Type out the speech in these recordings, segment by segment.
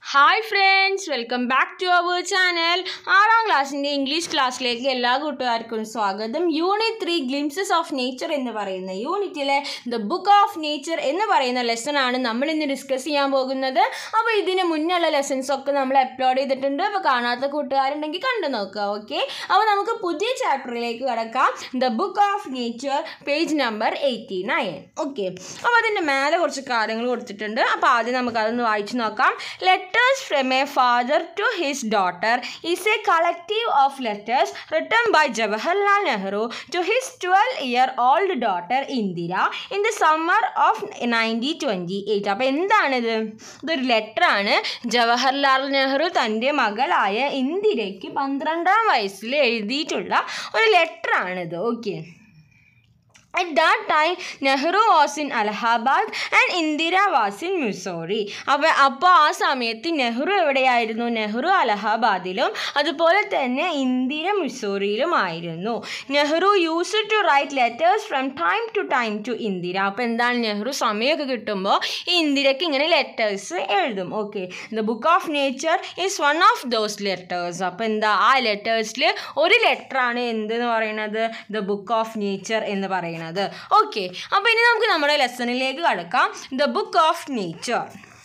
Hi friends welcome back to our channel ആറാം ക്ലാസ്സിൻ്റെ English ക്ലാസ്സിലേക്ക് എല്ലാ കൂട്ടുകാർക്കും സ്വാഗതം unit three glimpses of nature എന്ന് പറയുന്ന യൂണിറ്റിലെ ദ ബുക്ക് ഓഫ് നേച്ചർ എന്ന് പറയുന്ന ലെസൺ ആണ് നമ്മൾ ഇന്ന് ഡിസ്കസ് ചെയ്യാൻ പോകുന്നത് അപ്പോൾ ഇതിന് മുന്നുള്ള ലെസൺസ് ഒക്കെ നമ്മൾ അപ്ലോഡ് ചെയ്തിട്ടുണ്ട് അപ്പോൾ കാണാത്ത കൂട്ടുകാരുണ്ടെങ്കിൽ കണ്ടു നോക്കുക ഓക്കെ അപ്പോൾ നമുക്ക് പുതിയ ചാപ്റ്ററിലേക്ക് കിടക്കാം the book of nature page number eighty nine okay അപ്പോൾ അതിൻ്റെ മേലെ കുറച്ച് കാര്യങ്ങൾ കൊടുത്തിട്ടുണ്ട് അപ്പോൾ ആദ്യം നമുക്കതൊന്ന് വായിച്ചു നോക്കാം letters from a father to his daughter is a collective of letters written by Jawaharlal Nehru to his twelve year old daughter Indira in the summer of nineteen twenty eight അപ്പോൾ എന്താണിത് ഇതൊരു ലെറ്ററാണ് ജവഹർലാൽ നെഹ്റു തൻ്റെ മകളായ ഇന്ദിരയ്ക്ക് പന്ത്രണ്ടാം വയസ്സിൽ എഴുതിയിട്ടുള്ള ഒരു ലെറ്ററാണിത് okay At that time, Nehru was in Allahabad and Indira was in Missouri. അപ്പോൾ അപ്പോൾ ആ സമയത്ത് നെഹ്റു എവിടെയായിരുന്നു നെഹ്റു അലഹാബാദിലും അതുപോലെ തന്നെ ഇന്ദിര മിസോറിയിലും ആയിരുന്നു Nehru use to write letters from time to time to Indira അപ്പോൾ എന്താണ് നെഹ്റു സമയമൊക്കെ കിട്ടുമ്പോൾ ഈ ഇന്ദിരയ്ക്ക് ഇങ്ങനെ ലെറ്റേഴ്സ് എഴുതും okay the book of nature is one of those letters അപ്പോൾ എന്താ ആ ലെറ്റേഴ്സിൽ ഒരു ലെറ്ററാണ് എന്തെന്ന് പറയുന്നത് ദ ബുക്ക് ഓഫ് നേച്ചർ എന്ന് പറയുന്നത് ഓക്കെ അപ്പോൾ ഇനി നമുക്ക് നമ്മുടെ ലെസണിലേക്ക് കടക്കാം the book of nature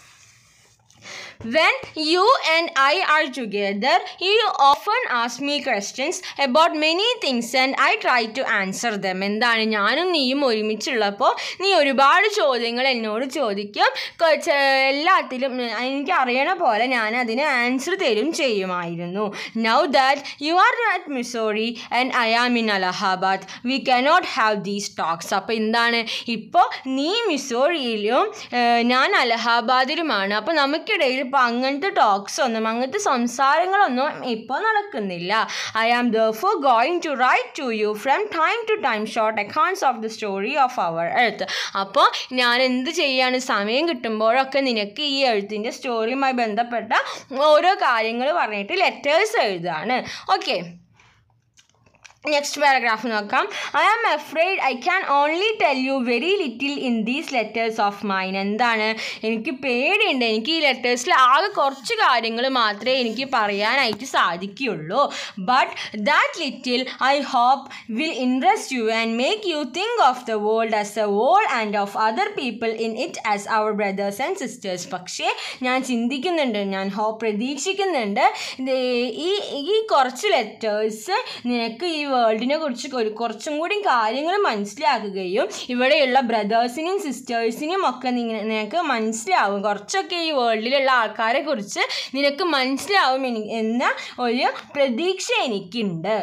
When you and I are together, you often ask me questions about many things and I try to answer them. എന്താണ് ഞാനും നീയും ഒരുമിച്ചുള്ളപ്പോൾ നീ ഒരുപാട് ചോദ്യങ്ങൾ എന്നോട് ചോദിക്കും കൊ- ചെ- എല്ലാത്തിലും എനിക്ക് അറിയണ പോലെ ഞാൻ അതിന് ആൻസർ തരും ചെയ്യുമായിരുന്നു now that you are at Mussoorie and I am in Allahabad we cannot have these talks അപ്പോൾ എന്താണ് ഇപ്പോൾ നീ മിസോറിയിലും ഏഹ്, ഞാൻ അലഹാബാദിലുമാണ് അപ്പോൾ നമുക്കിടയിൽ ഇപ്പോൾ അങ്ങനത്തെ ടോക്സ് ഒന്നും അങ്ങനത്തെ സംസാരങ്ങളൊന്നും ഇപ്പോൾ നടക്കുന്നില്ല I am therefore going to write to you from time to time short accounts of the story of our എഴുത്ത് അപ്പോൾ ഞാൻ എന്ത് ചെയ്യാണ് സമയം കിട്ടുമ്പോഴൊക്കെ നിനക്ക് ഈ എഴുത്തിൻ്റെ സ്റ്റോറിയുമായി ബന്ധപ്പെട്ട ഓരോ കാര്യങ്ങൾ പറഞ്ഞിട്ട് ലെറ്റേഴ്സ് എഴുതുകയാണ് ഓക്കെ നെക്സ്റ്റ് പാരഗ്രാഫ് നോക്കാം I am afraid I can only tell you very little in these letters of mine എന്താണ് എനിക്ക് പേടിയുണ്ട് എനിക്ക് ഈ ലെറ്റേഴ്സിൽ ആകെ കുറച്ച് കാര്യങ്ങൾ മാത്രമേ എനിക്ക് പറയാനായിട്ട് സാധിക്കുകയുള്ളൂ but that little I hope will interest you and make you think of the world as a world and of other people in it as our brothers and sisters പക്ഷേ ഞാൻ ചിന്തിക്കുന്നുണ്ട് ഞാൻ ഹോ പ്രതീക്ഷിക്കുന്നുണ്ട് ഇത് ഈ ഈ കുറച്ച് ലെറ്റേഴ്സ് നിനക്ക് ഈ വേൾഡിനെ കുറിച്ച് ഒരു കുറച്ചും കൂടി കാര്യങ്ങൾ മനസ്സിലാക്കുകയും ഇവിടെയുള്ള ബ്രദേഴ്സിനെയും സിസ്റ്റേഴ്സിനെയും ഒക്കെ നിങ്ങ- നിനക്ക് മനസ്സിലാവും കുറച്ചൊക്കെ ഈ വേൾഡിലുള്ള ആൾക്കാരെ കുറിച്ച് നിനക്ക് മനസ്സിലാവും എനി- എന്ന ഒരു പ്രതീക്ഷ എനിക്കുണ്ട്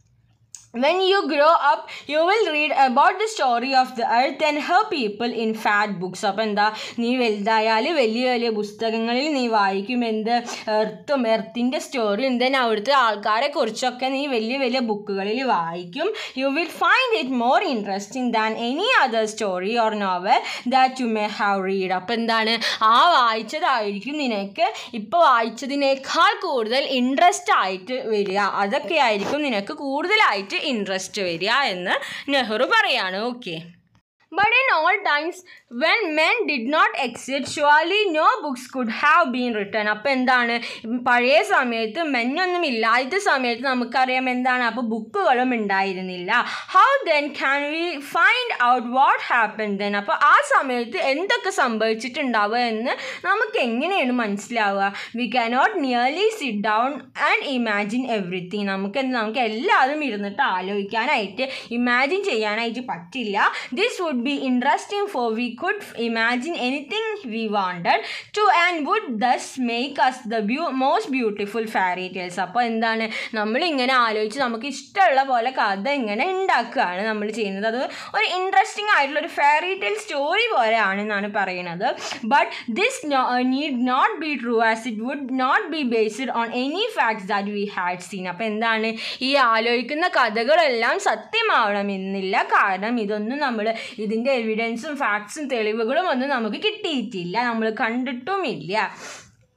When you grow up, you will read about the story of the earth and her people in fat books. അപ്പോൾ എന്താ നീ വലുതായാൽ വലിയ വലിയ പുസ്തകങ്ങളിൽ നീ വായിക്കും എന്ത് എർത്തും എർത്തിൻ്റെ സ്റ്റോറിയും ദെൻ അവിടുത്തെ ആൾക്കാരെ കുറിച്ചൊക്കെ നീ വലിയ വലിയ ബുക്കുകളിൽ വായിക്കും you will find it more interesting than any other story or novel that you may have read അപ്പോൾ എന്താണ് ആ വായിച്ചതായിരിക്കും നിനക്ക് ഇപ്പോൾ വായിച്ചതിനേക്കാൾ കൂടുതൽ ഇൻട്രസ്റ്റ് ആയിട്ട് വരിക അതൊക്കെ ആയിരിക്കും നിനക്ക് കൂടുതലായിട്ട് ഇൻട്രസ്റ്റ് വരിക എന്ന് നെഹ്റു പറയാണ് okay But in all times, when men did not exist, surely no books could have been written. അപ്പോൾ എന്താണ് പഴയ സമയത്ത് മെന്നൊന്നും ഇല്ലാത്ത സമയത്ത് നമുക്കറിയാം എന്താണ് അപ്പോൾ ബുക്കുകളും ഉണ്ടായിരുന്നില്ല how then can we find out what happen then അപ്പോൾ ആ സമയത്ത് എന്തൊക്കെ സംഭവിച്ചിട്ടുണ്ടാവുക എന്ന് നമുക്ക് എങ്ങനെയാണ് മനസ്സിലാവുക we cannot nearly sit down and imagine everything നമുക്ക് എന്ത് നമുക്ക് എല്ലാതും ഇരുന്നിട്ട് ആലോചിക്കാനായിട്ട് ഇമാജിൻ ചെയ്യാനായിട്ട് പറ്റില്ല this would be interesting for we could imagine anything we wanted to and would thus make us the beau most beautiful fairy tales അപ്പോൾ എന്താണ് നമ്മളിങ്ങനെ ആലോചിച്ച് നമുക്ക് ഇഷ്ടമുള്ള പോലെ കഥ ഇങ്ങനെ ഉണ്ടാക്കുകയാണ് നമ്മൾ ചെയ്യുന്നത് അത് ഒരു ഇൻട്രസ്റ്റിംഗ് ആയിട്ടുള്ള ഒരു ഫെയറി ടെയിൽ സ്റ്റോറി പോലെയാണ് എന്നാണ് പറയുന്നത് but this need not be true as it would not be based on any facts that we had seen അപ്പോൾ എന്താണ് ഈ ആലോചിക്കുന്ന കഥകളെല്ലാം സത്യമാവണമെന്നില്ല കാരണം ഇതൊന്നും നമ്മൾ ഇതിൻ്റെ എവിഡൻസും ഫാക്ട്സും തെളിവുകളും ഒന്നും നമുക്ക് കിട്ടിയിട്ടില്ല നമ്മൾ കണ്ടിട്ടുമില്ല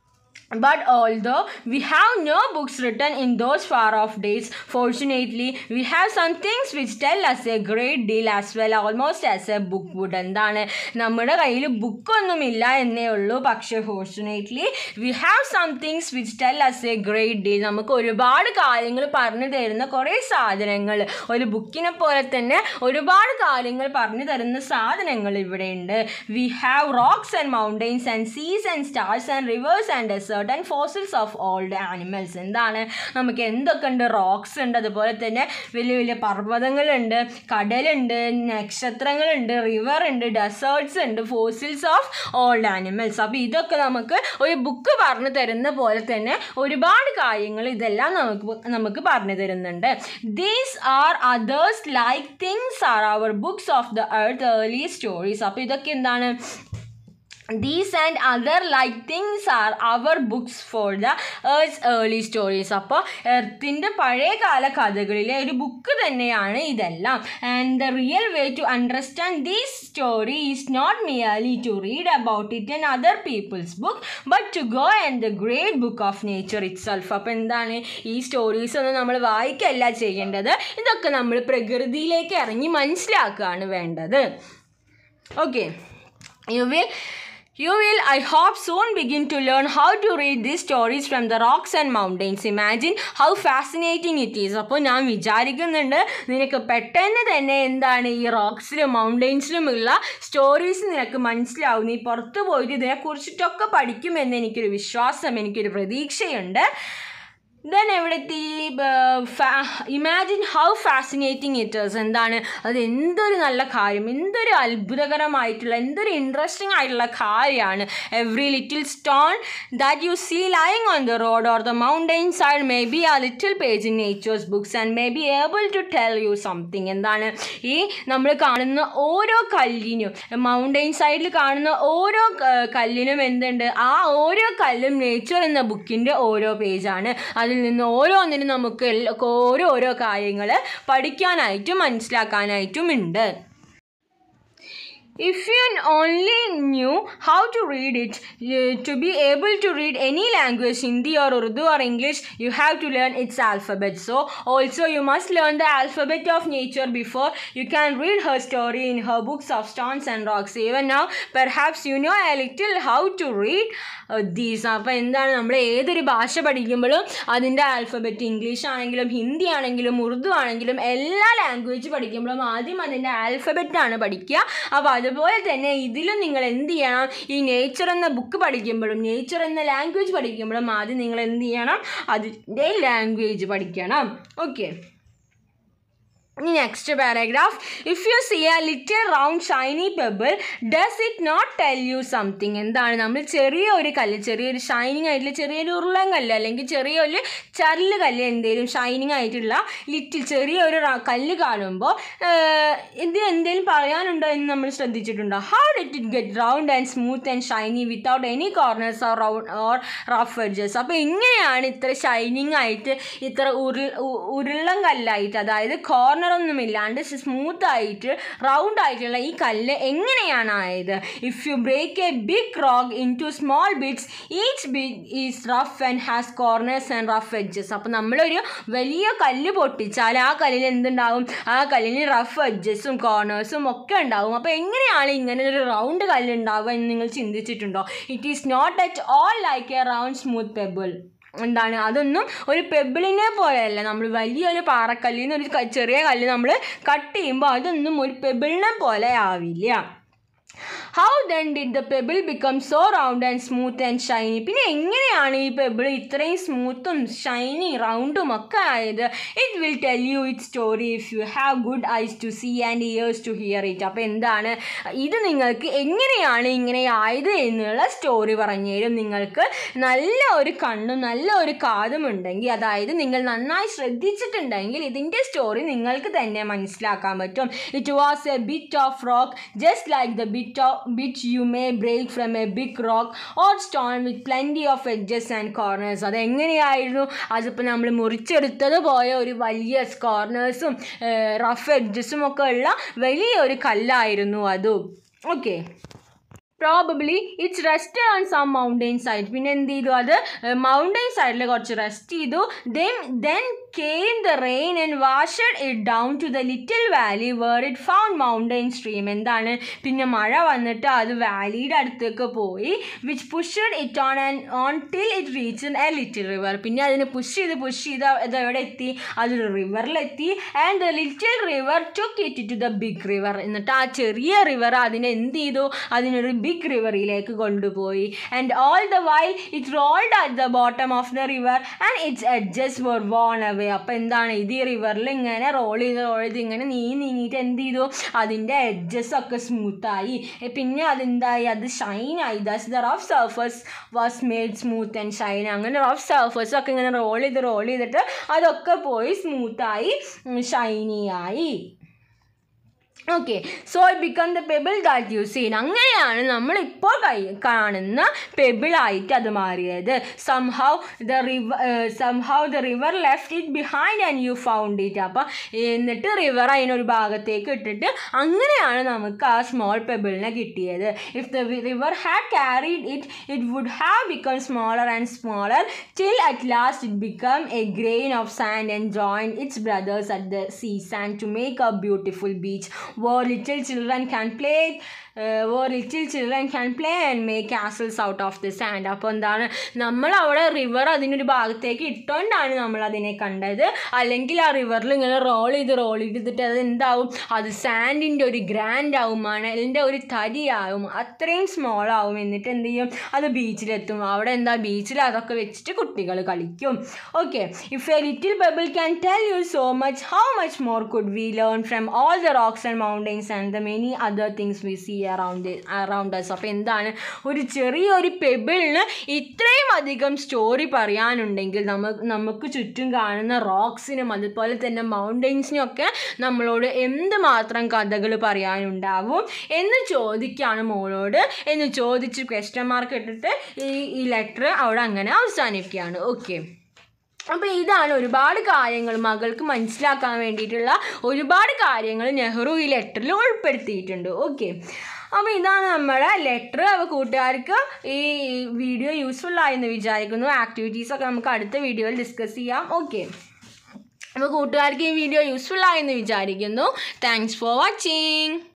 But although we have no books written in those far off days, fortunately, we have some things which tell us a great deal as well, almost as a book would. എന്താണ് നമ്മുടെ കയ്യിൽ ബുക്കൊന്നുമില്ല എന്നേ ഉള്ളൂ പക്ഷേ fortunately we have some things which tell us a great deal നമുക്ക് ഒരുപാട് കാര്യങ്ങൾ പറഞ്ഞു തരുന്ന കുറേ സാധനങ്ങൾ ഒരു ബുക്കിനെ പോലെ തന്നെ ഒരുപാട് കാര്യങ്ങൾ പറഞ്ഞു തരുന്ന സാധനങ്ങൾ ഇവിടെയുണ്ട് we have rocks and mountains and seas and stars and rivers and desert and fossils of old animals എന്താണ് നമുക്ക് എന്തൊക്കെ ഉണ്ട് റോക്സ് ഉണ്ട് അതുപോലെ തന്നെ വലിയ വലിയ പർവ്വതങ്ങളുണ്ട് കടലുണ്ട് നക്ഷത്രങ്ങളുണ്ട് റിവർ ഉണ്ട് ഡെസേർട്സ് ഉണ്ട് ഫോസിൽസ് ഓഫ് ഓൾഡ് ആനിമൽസ് അപ്പോൾ ഇതൊക്കെ നമുക്ക് ഒരു ബുക്ക് പറഞ്ഞു തരുന്ന പോലെ തന്നെ ഒരുപാട് കാര്യങ്ങൾ ഇതെല്ലാം നമുക്ക് നമുക്ക് പറഞ്ഞു തരുന്നുണ്ട് these are others like things are our books of the earth early stories അപ്പോൾ ഇതൊക്കെ എന്താണ് these and other like things are our books for the earth early stories അപ്പോൾ എർത്തിൻ്റെ പഴയകാല കഥകളിലെ ഒരു ബുക്ക് തന്നെയാണ് ഇതെല്ലാം and the real way to understand these story is not merely to read about it and other people's book but to go and the great book of nature it self അപ്പോൾ എന്താണ് ഈ stories ഒന്നും നമ്മൾ വായിക്കല്ല ചെയ്യേണ്ടത് ഇതൊക്കെ നമ്മൾ പ്രകൃതിയിലേക്ക് ഇറങ്ങി മനസ്സിലാക്കുകയാണ് വേണ്ടത് okay you will You will, I hope, soon begin to learn how to read these stories from the rocks and mountains. Imagine how fascinating it is. അപ്പോൾ ഞാൻ വിചാരിക്കുന്നുണ്ട് നിനക്ക് പെട്ടെന്ന് തന്നെ എന്താണ് ഈ റോക്സിലും മൗണ്ടെയിൻസിലുമുള്ള സ്റ്റോറീസ് നിനക്ക് മനസ്സിലാവും നീ പുറത്തു പോയിട്ട് ഇതിനെക്കുറിച്ചിട്ടൊക്കെ പഠിക്കുമെന്ന് എനിക്കൊരു വിശ്വാസം എനിക്കൊരു പ്രതീക്ഷയുണ്ട് ദെൻ എവിടെത്തി imagine how fascinating it is എന്താണ് അത് എന്തൊരു നല്ല കാര്യം എന്തൊരു അത്ഭുതകരമായിട്ടുള്ള എന്തൊരു ഇൻട്രസ്റ്റിംഗ് ആയിട്ടുള്ള കാര്യമാണ് every little stone that you see lying on the road or the mountain side may be a little page in nature's books and may be able to tell you something എന്താണ് ഈ നമ്മൾ കാണുന്ന ഓരോ കല്ലിനും mountain സൈഡിൽ കാണുന്ന ഓരോ ക- കല്ലിനും എന്തുണ്ട് ആ ഓരോ കല്ലും നേച്ചർ എന്ന ബുക്കിൻ്റെ ഓരോ പേജാണ് അതിൽ നിന്ന് ഓരോന്നിനും നമുക്ക് എല്ലാ- ഓരോരോ കാര്യങ്ങൾ പഠിക്കാനായിട്ടും മനസ്സിലാക്കാനായിട്ടും ഉണ്ട് If you only knew how to read it, you- to be able to read any language, Hindi or Urdu or English, you have to learn its alphabet. So, also you must learn the alphabet of nature before you can read her story in her books of stones and rocks. Even now, perhaps you know a little how to read uh, these. അപ്പോൾ എന്താണ് നമ്മൾ ഏതൊരു ഭാഷ പഠിക്കുമ്പോഴും അതിൻ്റെ alphabet English ആണെങ്കിലും ഹിന്ദി ആണെങ്കിലും ഉറുദു ആണെങ്കിലും എല്ലാ ലാംഗ്വേജ് പഠിക്കുമ്പോഴും ആദ്യം അതിൻ്റെ ആൽഫബറ്റാണ് പഠിക്കുക അപ്പോൾ അതുപോലെ തന്നെ ഇതിലും നിങ്ങൾ എന്ത് ചെയ്യണം ഈ നേച്ചർ എന്ന ബുക്ക് പഠിക്കുമ്പോഴും നേച്ചർ എന്ന ലാംഗ്വേജ് പഠിക്കുമ്പോഴും ആദ്യം നിങ്ങൾ എന്ത് ചെയ്യണം അതിൻ്റെ ലാംഗ്വേജ് പഠിക്കണം ഓക്കെ ഇനി next paragraph if you see a little round shiny pebble does it not tell you something എന്താണ് നമ്മൾ ചെറിയ ഒരു കല്ല് ചെറിയൊരു ഷൈനിങ് ആയിട്ടുള്ള ചെറിയൊരു ഉരുളൻ കല്ല് അല്ലെങ്കിൽ ചെറിയൊരു ചരല് കല്ല് എന്തെങ്കിലും ഷൈനിങ് ആയിട്ടുള്ള ലിറ്റിൽ ചെറിയൊരു റ- കല്ല് കാണുമ്പോൾ ഇത് എന്തെങ്കിലും പറയാനുണ്ടോ എന്ന് നമ്മൾ ശ്രദ്ധിച്ചിട്ടുണ്ടോ how did it get round and smooth and shiny without any corners or round or rough edges അപ്പോൾ എങ്ങനെയാണ് ഇത്ര ഷൈനിങ് ആയിട്ട് ഇത്ര ഉരുൾ ഉ- ഉരുളൻ കല്ലായിട്ട് അതായത് കോർണർ ഒന്നും ഇല്ലാണ്ട് സ്മൂത്ത് ആയിട്ട് റൗണ്ട് ആയിട്ടുള്ള ഈ കല്ല് എങ്ങനെയാണ് ആയത് if you break a big rock into small bits each bit is rough and has corners and rough edges അപ്പോൾ നമ്മളൊരു വലിയ കല്ല് പൊട്ടിച്ചാൽ ആ കല്ലിൽ എന്തുണ്ടാവും ആ കല്ലിന് റഫ് എഡ്ജസും കോർണേഴ്സും ഒക്കെ ഉണ്ടാവും അപ്പോൾ എങ്ങനെയാണ് ഇങ്ങനെ ഒരു റൗണ്ട് കല്ല് ഉണ്ടാവുക എന്ന് നിങ്ങൾ ചിന്തിച്ചിട്ടുണ്ടോ it is not at all like a round smooth pebble എന്താണ് അതൊന്നും ഒരു പെബിളിനെ പോലെയല്ല നമ്മൾ വലിയൊരു പാറക്കല്ലിൽ നിന്ന് ഒരു ക- ചെറിയ കല്ല് നമ്മൾ കട്ട് ചെയ്യുമ്പോൾ അതൊന്നും ഒരു പെബിളിനെ പോലെ ആവില്ല how then did the pebble become so round and smooth and shiny പിന്നെ എങ്ങനെയാണ് ഈ പെബിൾ ഇത്രയും സ്മൂത്തും ഷൈനി റൗണ്ടും ഒക്കെ ആയത് it will tell you it story if you have good eyes to see and ears to hear it അപ്പോൾ എന്താണ് ഇത് നിങ്ങൾക്ക് എങ്ങനെയാണ് ഇങ്ങനെ ആയത് എന്നുള്ള സ്റ്റോറി പറഞ്ഞു തരും നിങ്ങൾക്ക് നല്ല ഒരു കണ്ണും നല്ല ഒരു കാതും ഉണ്ടെങ്കിൽ അതായത് നിങ്ങൾ നന്നായി ശ്രദ്ധിച്ചിട്ടുണ്ടെങ്കിൽ ഇതിൻ്റെ സ്റ്റോറി നിങ്ങൾക്ക് തന്നെ മനസ്സിലാക്കാൻ പറ്റും it was a bit of rock just like the bit of bit you may break from a big rock or stone with plenty of edges and corners അതെങ്ങനെയായിരുന്നു അതിപ്പോൾ നമ്മൾ മുറിച്ചെടുത്തത് പോയ ഒരു വലിയ കോർണേഴ്സും റഫ് എഡ്ജസും ഒക്കെ ഉള്ള വലിയൊരു കല്ലായിരുന്നു അതും okay probably it's rest on some mountain side പിന്നെ എന്ത് ചെയ്തു അത് മൗണ്ടെയിൻ സൈഡിൽ കുറച്ച് റെസ്റ്റ് ചെയ്തു then then came the rain and washed it down to the little valley where it found mountain stream എന്താണ് പിന്നെ മഴ വന്നിട്ട് അത് വാലിയുടെ അടുത്തേക്ക് പോയി which pushed it on and on till it reach a little river പിന്നെ അതിനെ പുഷ് ചെയ്ത് പുഷ് ചെയ്ത് ഇത് എവിടെ എത്തി അതൊരു റിവറിലെത്തി and the little river took it to the big river എന്നിട്ട് ആ ചെറിയ റിവർ അതിനെ എന്ത് ചെയ്തു അതിനൊരു ബിഗ് റിവറിലേക്ക് കൊണ്ടുപോയി and all the while it rolled at the bottom of the river and its edges were worn away അപ്പോൾ എന്താണ് ഇത് ഈ റിവറിൽ ഇങ്ങനെ റോൾ ചെയ്ത് റോൾ ചെയ്ത് ഇങ്ങനെ നീ നീങ്ങിയിട്ട് എന്ത് ചെയ്തു അതിൻ്റെ എഡ്ജസ് ഒക്കെ സ്മൂത്തായി പിന്നെ അതെന്തായി അത് ഷൈൻ ആയി thus the rough surface was made smooth and shine അങ്ങനെ റഫ് സർഫസ് ഒക്കെ ഇങ്ങനെ റോൾ ചെയ്ത് റോൾ ചെയ്തിട്ട് അതൊക്കെ പോയി സ്മൂത്തായി ഷൈനി ആയി okay so it become the pebble that you seen അങ്ങനെയാണ് നമ്മളിപ്പോൾ കൈ കാണുന്ന പെബിളായിട്ട് അത് മാറിയത് somehow the river somehow the river left it behind and you found it അപ്പം എന്നിട്ട് റിവർ അതിനൊരു ഭാഗത്തേക്ക് ഇട്ടിട്ട് അങ്ങനെയാണ് നമുക്ക് ആ സ്മോൾ പെബിളിനെ കിട്ടിയത് if the river had carried it it would have become smaller and smaller till at last it become a grain of sand and join its brothers at the sea sand to make a beautiful beach where little children can play uh, where little children can play and make castles out of the sand അപ്പോൾ എന്താണ് നമ്മൾ അവിടെ river അതിനൊരു ഭാഗത്തേക്ക് ഇട്ടുകൊണ്ടാണ് നമ്മൾ അതിനെ കണ്ടത് അല്ലെങ്കിൽ ആ റിവറിൽ ഇങ്ങനെ റോൾ ചെയ്ത് റോൾ ചെയ്തിട്ട് അത് എന്താവും അത് സാൻഡിൻ്റെ ഒരു ഗ്രാൻഡ് ആവും മണലിൻ്റെ ഒരു തരിയാവും അത്രയും സ്മോൾ ആവും എന്നിട്ട് എന്ത് ചെയ്യും അത് ബീച്ചിലെത്തും അവിടെ എന്താ ബീച്ചിൽ അതൊക്കെ വെച്ചിട്ട് കുട്ടികൾ കളിക്കും okay if a little bubble can tell you so much how much more could we learn from all the rocks and mountains and the many other things we see around around us അപ്പോൾ എന്താണ് ഒരു ചെറിയൊരു പെബിളിന് ഇത്രയും അധികം story പറയാനുണ്ടെങ്കിൽ നമുക്ക് നമുക്ക് ചുറ്റും കാണുന്ന റോക്സിനും അതുപോലെ തന്നെ മൗണ്ടെയ്ൻസിനും ഒക്കെ നമ്മളോട് എന്ത് മാത്രം കഥകൾ പറയാനുണ്ടാവും എന്ന് ചോദിക്കുകയാണ് മോളോട് എന്ന് ചോദിച്ച് ക്വസ്റ്റ്യൻ മാർക്ക് ഇട്ടിട്ട് ഈ ഈ ലെറ്റർ അവിടെ അങ്ങനെ അവസാനിക്കുകയാണ് ഓക്കെ അപ്പോൾ ഇതാണ് ഒരുപാട് കാര്യങ്ങൾ മകൾക്ക് മനസ്സിലാക്കാൻ വേണ്ടിയിട്ടുള്ള ഒരുപാട് കാര്യങ്ങൾ നെഹ്റു ഈ ലെറ്ററിൽ ഉൾപ്പെടുത്തിയിട്ടുണ്ട് ഓക്കെ അപ്പോൾ ഇതാണ് നമ്മുടെ ലെറ്റർ അപ്പോൾ കൂട്ടുകാർക്ക് ഈ വീഡിയോ യൂസ്ഫുൾ ആയെന്ന് വിചാരിക്കുന്നു ആക്ടിവിറ്റീസൊക്കെ നമുക്ക് അടുത്ത വീഡിയോയിൽ ഡിസ്കസ് ചെയ്യാം ഓക്കെ അപ്പോൾ കൂട്ടുകാർക്ക് ഈ വീഡിയോ യൂസ്ഫുൾ ആയെന്ന് വിചാരിക്കുന്നു താങ്ക്സ് ഫോർ വാച്ചിങ്